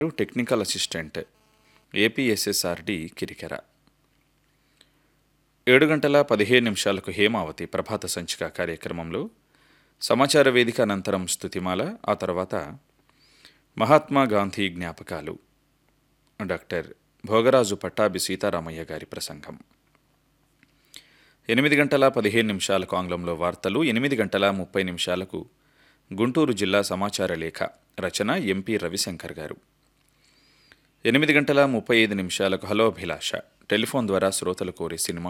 technical assistant ఏపీఎస్ఎస్ఆర్డి కిరికెర ఏడు గంటల పదిహేను నిమిషాలకు హేమావతి ప్రభాత సంచిక కార్యక్రమంలో సమాచార వేదిక అనంతరం స్తుతిమాల ఆ తర్వాత మహాత్మా గాంధీ జ్ఞాపకాలు డాక్టర్ భోగరాజు పట్టాభి సీతారామయ్య గారి ప్రసంగం ఎనిమిది గంటల పదిహేను నిమిషాలకు ఆంగ్లంలో వార్తలు ఎనిమిది గంటల ముప్పై నిమిషాలకు గుంటూరు జిల్లా సమాచార లేఖ రచన ఎంపీ రవిశంకర్ గారు ఎనిమిది గంటల ముప్పై ఐదు నిమిషాలకు హలో అభిలాష టెలిఫోన్ ద్వారా శ్రోతలు కోరే సినిమా